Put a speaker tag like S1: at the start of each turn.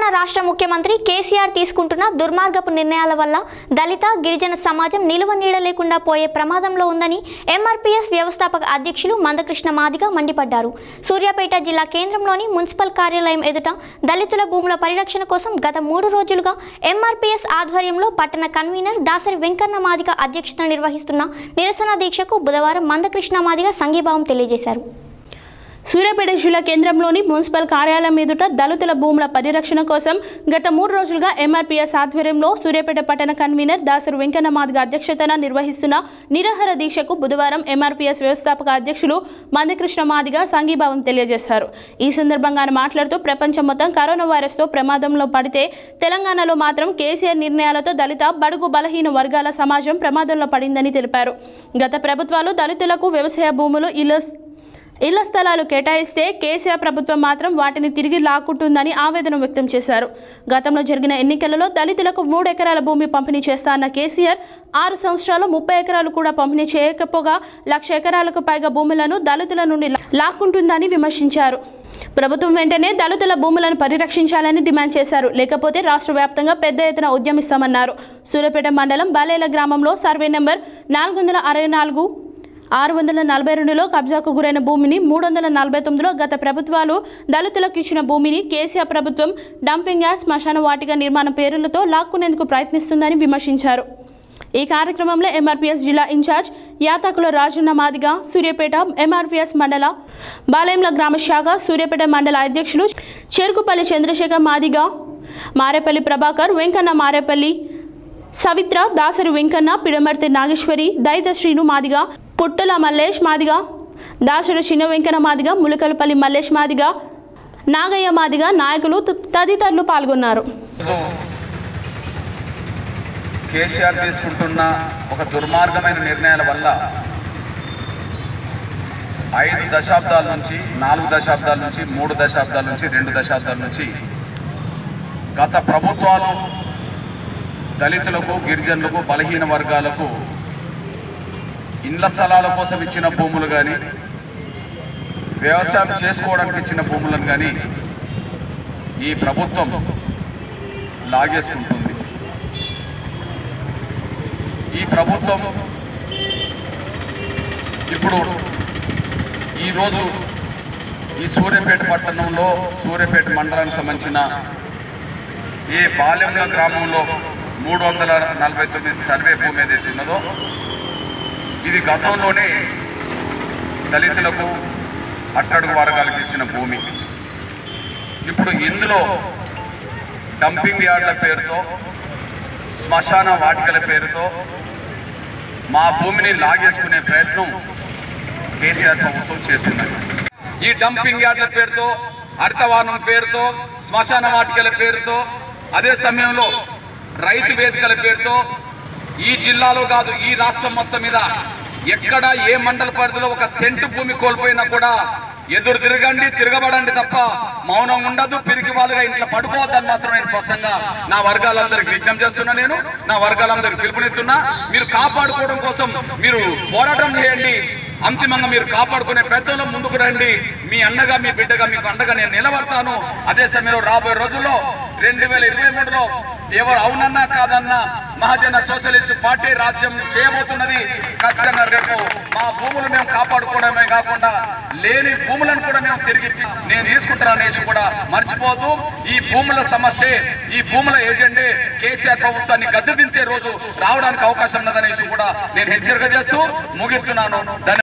S1: రాష్ట్ర ముఖ్యమంత్రి కేసీఆర్ తీసుకుంటున్న దుర్మార్గపు నిర్ణయాల వల్ల దళిత గిరిజన సమాజం నిలువ నీడ లేకుండా పోయే ప్రమాదంలో ఉందని ఎంఆర్పీఎస్ వ్యవస్థాపక అధ్యక్షులు మందకృష్ణ మాదిగ మండిపడ్డారు సూర్యాపేట జిల్లా కేంద్రంలోని మున్సిపల్ కార్యాలయం ఎదుట దళితుల భూముల పరిరక్షణ కోసం గత మూడు రోజులుగా ఎంఆర్పీఎస్ ఆధ్వర్యంలో పట్టణ కన్వీనర్ దాసరి వెంకన్న మాదిగ అధ్యక్షతన నిర్వహిస్తున్న నిరసన దీక్షకు బుధవారం మందకృష్ణ మాదిగ సంఘీభావం తెలియజేశారు
S2: సూర్యాపేట జిల్లా కేంద్రంలోని మున్సిపల్ కార్యాలయం ఎదుట దళితుల భూముల పరిరక్షణ కోసం గత మూడు రోజులుగా ఎంఆర్పీఎస్ ఆధ్వర్యంలో సూర్యాపేట పట్టణ కన్వీనర్ దాసరు వెంకన్న మాదిగ అధ్యక్షతన నిర్వహిస్తున్న నిరాహార దీక్షకు బుధవారం ఎంఆర్పీఎస్ వ్యవస్థాపక అధ్యక్షులు మందకృష్ణ మాదిగ సంఘీభావం తెలియజేశారు ఈ సందర్భంగా ఆయన మాట్లాడుతూ ప్రపంచం మొత్తం కరోనా వైరస్తో ప్రమాదంలో పడితే తెలంగాణలో మాత్రం కేసీఆర్ నిర్ణయాలతో దళిత బడుగు బలహీన వర్గాల సమాజం ప్రమాదంలో పడిందని తెలిపారు గత ప్రభుత్వాలు దళితులకు వ్యవసాయ భూములు ఇల్లు ఇళ్ల స్థలాలు కేటాయిస్తే కేసీఆర్ ప్రభుత్వం మాత్రం వాటిని తిరిగి లాక్కుంటుందని ఆవేదన వ్యక్తం చేశారు గతంలో జరిగిన ఎన్నికలలో దళితులకు మూడు ఎకరాల భూమి పంపిణీ చేస్తా అన్న కేసీఆర్ ఆరు సంవత్సరాలు ముప్పై ఎకరాలు కూడా పంపిణీ చేయకపోగా లక్ష ఎకరాలకు పైగా భూములను దళితుల నుండి లా- లాక్కుంటుందని విమర్శించారు ప్రభుత్వం వెంటనే దళితుల భూములను పరిరక్షించాలని డిమాండ్ చేశారు లేకపోతే రాష్ట్ర వ్యాప్తంగా పెద్ద ఎత్తున ఉద్యమిస్తామన్నారు సూర్యాపేట మండలం బాలేల గ్రామంలో సర్వే నెంబర్ నాలుగు వందల అరవై నాలుగు ఆరు వందల నలభై రెండులో కబ్జాకు గురైన భూమిని మూడు వందల నలభై తొమ్మిదిలో గత ప్రభుత్వాలు దళితులకు ఇచ్చిన భూమిని కేసీఆర్ ప్రభుత్వం డంపింగ్ యార్డ్ శ్మశాన వాటిక నిర్మాణ పేరులతో లాక్కునేందుకు ప్రయత్నిస్తుందని విమర్శించారు ఈ కార్యక్రమంలో ఎంఆర్పీఎస్ జిల్లా ఇన్ఛార్జ్ యాతకుల రాజన్న మాదిగ సూర్యాపేట ఎంఆర్పీఎస్ మండల బాలయంల గ్రామ శాఖ సూర్యాపేట మండల అధ్యక్షులు చెరుకుపల్లి చంద్రశేఖర్ మాదిగ మారేపల్లి ప్రభాకర్ వెంకన్న మారేపల్లి సవిత్ర దాసరి వెంకన్న పిడమర్తి నాగేశ్వరి దైత శ్రీను మాదిగ పుట్టల మల్లేష్ మాదిగ దాసరి చిన్న వెంకన్న మాదిగ ములకలపల్లి మల్లేష్ మాదిగ నాగయ్య మాదిగ నాయకులు త- తదితరులు పాల్గొన్నారు
S3: కేసీఆర్ తీసుకుంటున్న ఒక దుర్మార్గమైన నిర్ణయాల వల్ల ఐదు దశాబ్దాల నుంచి నాలుగు దశాబ్దాల నుంచి మూడు దశాబ్దాల నుంచి రెండు దశాబ్దాల నుంచి గత ప్రభుత్వాలు దళితులకు గిరిజనులకు బలహీన వర్గాలకు ఇండ్ల స్థలాల కోసం ఇచ్చిన భూములు కానీ వ్యవసాయం చేసుకోవడానికి ఇచ్చిన భూములను కానీ ఈ ప్రభుత్వం లాగేసుకుంటుంది ఈ ప్రభుత్వం ఇప్పుడు ఈరోజు ఈ సూర్యాపేట పట్టణంలో సూర్యాపేట మండలానికి సంబంధించిన ఏ బాల్యంల గ్రామంలో మూడు వందల నలభై తొమ్మిది సర్వే భూమి ఏదైతే ఉన్నదో ఇది గతంలోనే దళితులకు అట్టడుగు వర్గాలకు ఇచ్చిన భూమి ఇప్పుడు ఇందులో డంపింగ్ యార్డ్ల పేరుతో శ్మశాన వాటికల పేరుతో మా భూమిని లాగేసుకునే ప్రయత్నం కేసీఆర్ ప్రభుత్వం చేస్తున్నది ఈ డంపింగ్ యార్డ్ల పేరుతో హరితవానం పేరుతో శ్మశాన వాటికల పేరుతో అదే సమయంలో రైతు వేదికల పేరుతో ఈ జిల్లాలో కాదు ఈ రాష్ట్రం మొత్తం మీద ఎక్కడ ఏ మండల పరిధిలో ఒక సెంటు భూమి కోల్పోయినా కూడా ఎదురు తిరగండి తిరగబడండి తప్ప మౌనం ఉండదు పిరికి వాళ్ళుగా ఇంట్లో పడిపోవద్దని మాత్రం నేను స్పష్టంగా నా వర్గాలందరికి విజ్ఞప్తి చేస్తున్నా నేను నా వర్గాలందరికి పిలుపునిస్తున్నా మీరు కాపాడుకోవడం కోసం మీరు పోరాటం చేయండి అంతిమంగా మీరు కాపాడుకునే ప్రయత్నంలో ముందుకు రండి మీ అన్నగా మీ బిడ్డగా మీకు అండగా నేను నిలబడతాను అదే సమయంలో రాబోయే రోజుల్లో రెండు వేల ఇరవై మూడులో ఎవరు అవునన్నా కాదన్నా మహాజన సోషలిస్ట్ పార్టీ రాజ్యం చేయబోతున్నది ఖచ్చితంగా రేపు మా భూములు మేము కాపాడుకోవడమే కాకుండా లేని భూములను కూడా మేము తిరిగి నేను తీసుకుంటాననేసి కూడా మర్చిపోతూ ఈ భూముల సమస్య ఈ భూముల ఏజెండే కేసీఆర్ ప్రభుత్వాన్ని గద్దెదించే రోజు రావడానికి అవకాశం ఉన్నదనేసి కూడా నేను హెచ్చరిక చేస్తూ ముగిస్తున్నాను ధన్య-